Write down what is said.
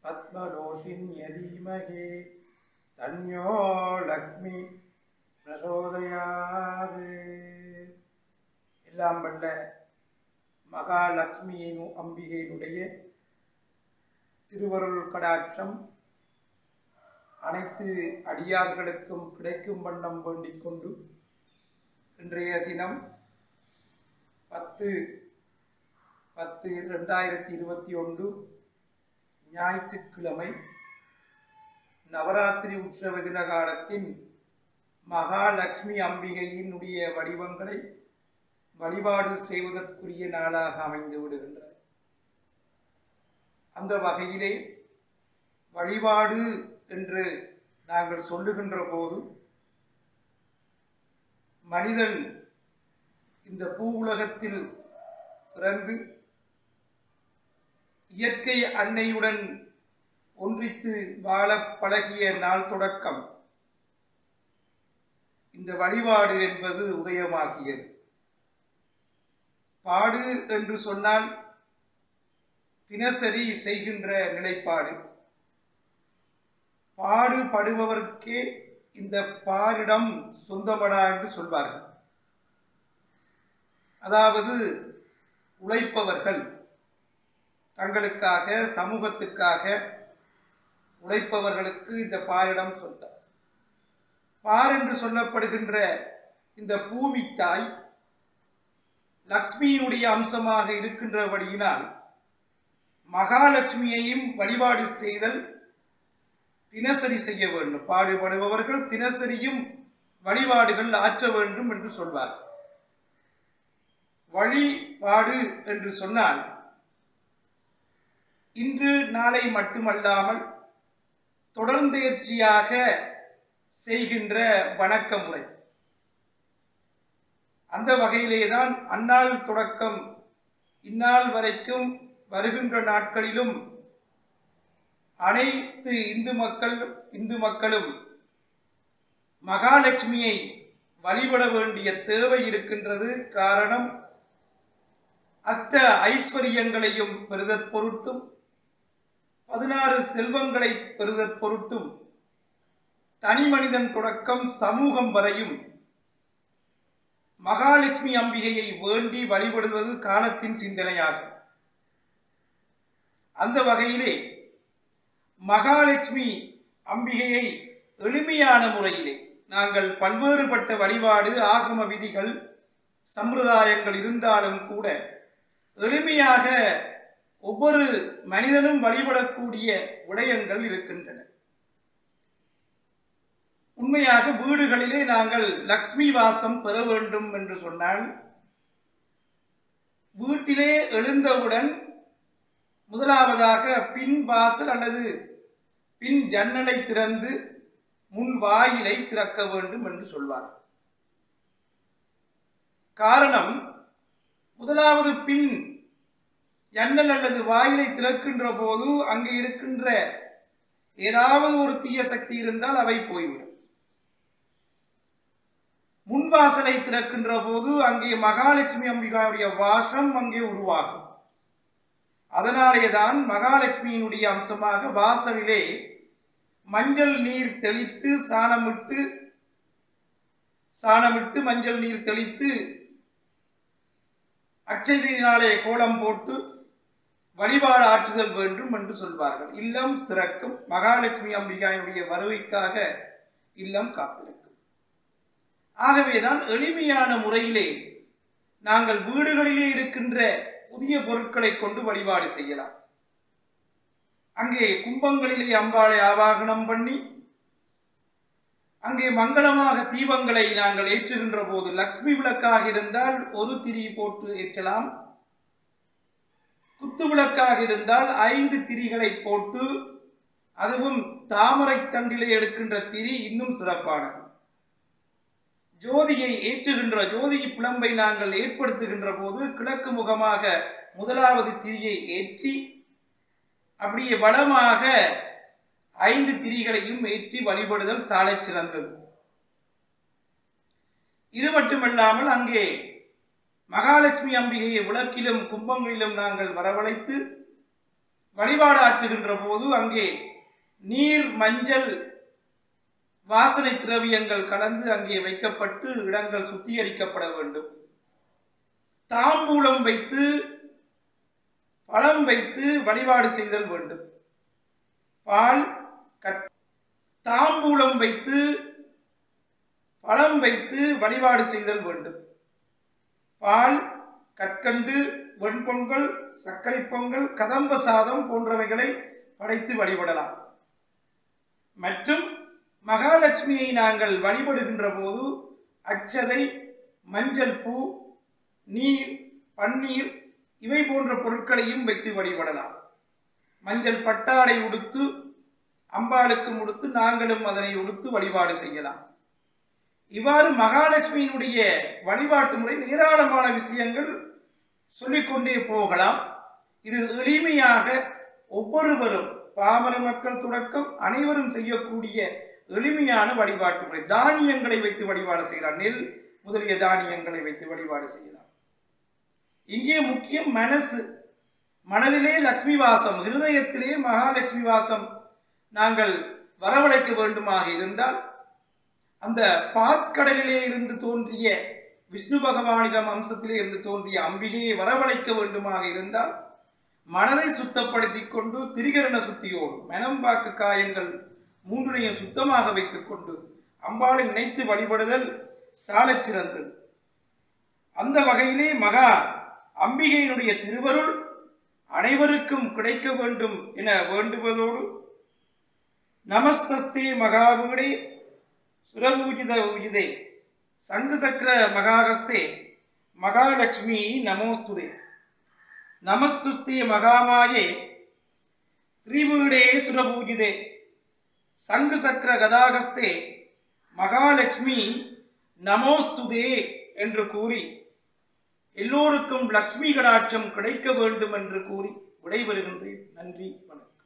பத்மலோசின்ய தீமகி தன்யோ லக்ஷ்மி பிரசோதயாது எல்லாம் வல்ல மகாலட்சுமியின் அம்பிகையினுடைய திருவருள் கடாட்சம் அனைத்து அடியார்களுக்கும் கிடைக்கும் வண்ணம் வேண்டிக் கொண்டு இன்றைய தினம் பத்து பத்து ரெண்டாயிரத்தி இருபத்தி ஒன்று ஞாயிற்றுக்கிழமை நவராத்திரி உற்சவ தின காலத்தின் மகாலட்சுமி அம்பிகையினுடைய வடிவங்களை வழிபாடு செய்வதற்குரிய நாளாக அமைந்து விடுகின்றது அந்த வகையிலே வழிபாடு என்று நாங்கள் சொல்லுகின்ற போது மனிதன் இந்த பூ உலகத்தில் பிறந்து இயற்கை அன்னையுடன் ஒன்றித்து வாழ பழகிய நாள் தொடக்கம் இந்த வழிபாடு என்பது உதயமாகியது பாடு என்று சொன்னால் தினசரி செய்கின்ற நிலைப்பாடு பாடுபடுபவர்க்கே இந்த பாரிடம் சொந்தமடா என்று சொல்வார்கள் அதாவது உழைப்பவர்கள் தங்களுக்காக சமூகத்துக்காக உழைப்பவர்களுக்கு இந்த பாரிடம் சொந்தம் பார் என்று சொல்லப்படுகின்ற இந்த பூமி தாய் லக்ஷ்மியினுடைய அம்சமாக இருக்கின்றபடியினால் மகாலட்சுமியையும் வழிபாடு செய்தல் தினசரி செய்ய வேண்டும் பாடுபடுபவர்கள் தினசரியும் வழிபாடுகள் ஆற்ற வேண்டும் என்று சொல்வார் வழிபாடு என்று சொன்னால் இன்று நாளை மட்டுமல்லாமல் தொடர்ந்தேர்ச்சியாக செய்கின்ற வணக்க முறை அந்த வகையிலேதான் அந்நாள் தொடக்கம் இந்நாள் வரைக்கும் வருகின்ற நாட்களிலும் அனைத்து இந்து மக்கள் இந்து மக்களும் மகாலட்சுமியை வழிபட வேண்டிய தேவை இருக்கின்றது காரணம் அஷ்ட ஐஸ்வர்யங்களையும் பெறுதற் பொருட்டும் பதினாறு செல்வங்களை பெறுதற் பொருட்டும் தனி மனிதன் தொடக்கம் சமூகம் வரையும் மகாலட்சுமி அம்பிகையை வேண்டி வழிபடுவது காலத்தின் சிந்தனையாகும் அந்த வகையிலே மகாலட்சுமி அம்பிகையை எளிமையான முறையிலே நாங்கள் பல்வேறுபட்ட வழிபாடு ஆகம விதிகள் சம்பிரதாயங்கள் இருந்தாலும் கூட எளிமையாக ஒவ்வொரு மனிதனும் வழிபடக்கூடிய விடயங்கள் இருக்கின்றன உண்மையாக வீடுகளிலே நாங்கள் லக்ஷ்மி வாசம் பெற வேண்டும் என்று சொன்னால் வீட்டிலே எழுந்தவுடன் முதலாவதாக பின் வாசல் அல்லது பின் ஜன்னலை திறந்து முன் வாயிலை திறக்க வேண்டும் என்று சொல்வார் காரணம் முதலாவது பின் ஜன்னல் அல்லது வாயிலை திறக்கின்ற போது அங்கு இருக்கின்ற ஏதாவது ஒரு தீய சக்தி இருந்தால் அவை போய்விடும் முன்வாசலை திறக்கின்ற போது அங்கே மகாலட்சுமி அம்பிகாவுடைய வாசம் அங்கே உருவாகும் அதனாலேதான் மகாலட்சுமியினுடைய அம்சமாக வாசலிலே மஞ்சள் நீர் தெளித்து சாணமிட்டு சாணமிட்டு மஞ்சள் நீர் தெளித்து அச்சதியினாலே கோலம் போட்டு வழிபாடு ஆற்றுதல் வேண்டும் என்று சொல்வார்கள் இல்லம் சிறக்கும் மகாலட்சுமி அம்பிகாயினுடைய வருகைக்காக இல்லம் காத்திருக்கும் ஆகவேதான் எளிமையான முறையிலே நாங்கள் வீடுகளிலே இருக்கின்ற புதிய பொருட்களை கொண்டு வழிபாடு செய்யலாம் அங்கே கும்பங்களிலே அம்பாளை ஆவாகனம் பண்ணி அங்கே மங்களமாக தீபங்களை நாங்கள் ஏற்றுகின்ற போது லக்ஷ்மி விளக்காக இருந்தால் ஒரு திரி போட்டு ஏற்றலாம் குத்து விளக்காக இருந்தால் ஐந்து திரிகளை போட்டு அதுவும் தாமரை தண்டிலே எடுக்கின்ற திரி இன்னும் சிறப்பானது ஜோதியை ஏற்றுகின்ற ஜோதி பிளம்பை நாங்கள் ஏற்படுத்துகின்ற போது கிழக்கு முகமாக முதலாவது திரியை ஏற்றி அப்படியே வளமாக ஐந்து திரிகளையும் ஏற்றி வழிபடுதல் சாலை சிறந்தது இது மட்டுமல்லாமல் அங்கே மகாலட்சுமி அம்பிகையை விளக்கிலும் கும்பங்களிலும் நாங்கள் வரவழைத்து வழிபாடு ஆற்றுகின்ற போது அங்கே நீர் மஞ்சள் வாசனை திரவியங்கள் கலந்து அங்கே வைக்கப்பட்டு இடங்கள் சுத்திகரிக்கப்பட வேண்டும் தாம்பூலம் வைத்து பழம் வைத்து வழிபாடு செய்தல் வேண்டும் பால் கத் தாம்பூலம் வைத்து பழம் வைத்து வழிபாடு செய்தல் வேண்டும் பால் கற்கண்டு வெண்பொங்கல் சர்க்கரை பொங்கல் கதம்ப சாதம் போன்றவைகளை படைத்து வழிபடலாம் மற்றும் மகாலட்சுமியை நாங்கள் வழிபடுகின்ற போது அச்சதை மஞ்சள் பூ நீர் பன்னீர் இவை போன்ற பொருட்களையும் வைத்து வழிபடலாம் மஞ்சள் பட்டாடை உடுத்து அம்பாளுக்கும் உடுத்து நாங்களும் அதனை உடுத்து வழிபாடு செய்யலாம் இவ்வாறு மகாலட்சுமியினுடைய வழிபாட்டு முறையில் ஏராளமான விஷயங்கள் சொல்லிக்கொண்டே போகலாம் இது எளிமையாக ஒவ்வொருவரும் பாமர மக்கள் தொடக்கம் அனைவரும் செய்யக்கூடிய எளிமையான வழிபாட்டு முறை தானியங்களை வைத்து வழிபாடு செய்யலாம் நெல் முதலிய தானியங்களை வைத்து வழிபாடு செய்யலாம் இங்கே முக்கியம் மனசு மனதிலே லக்ஷ்மி வாசம் இருதயத்திலே மகாலட்சுமி வாசம் நாங்கள் வரவழைக்க வேண்டுமாக இருந்தால் அந்த பாற்கடலிலே இருந்து தோன்றிய விஷ்ணு பகவானிடம் அம்சத்திலே இருந்து தோன்றிய அம்பிகையை வரவழைக்க வேண்டுமாக இருந்தால் மனதை சுத்தப்படுத்தி கொண்டு திரிகரண சுத்தியோடு மனம்பாக்கு காயங்கள் மூன்றையும் சுத்தமாக வைத்துக் கொண்டு அம்பாளை நினைத்து வழிபடுதல் சாலச் சிறந்தது அந்த வகையிலே மகா அம்பிகையினுடைய திருவருள் அனைவருக்கும் கிடைக்க வேண்டும் என வேண்டுவதோடு நமஸ்தஸ்தே மகாவீடே சுரபூஜித ஊஜிதே சங்கு சக்கர மகாகஸ்தே மகாலட்சுமி நமோஸ்துதே நமஸ்துஸ்தே மகாமாயே திரிவீடே சுரபூஜிதே சங்கு சக்கர கதாகஸ்தே மகாலட்சுமி நமோஸ்துதே என்று கூறி எல்லோருக்கும் லக்ஷ்மி கடாட்சம் கிடைக்க வேண்டும் என்று கூறி விடைபெறுகின்றேன் நன்றி வணக்கம்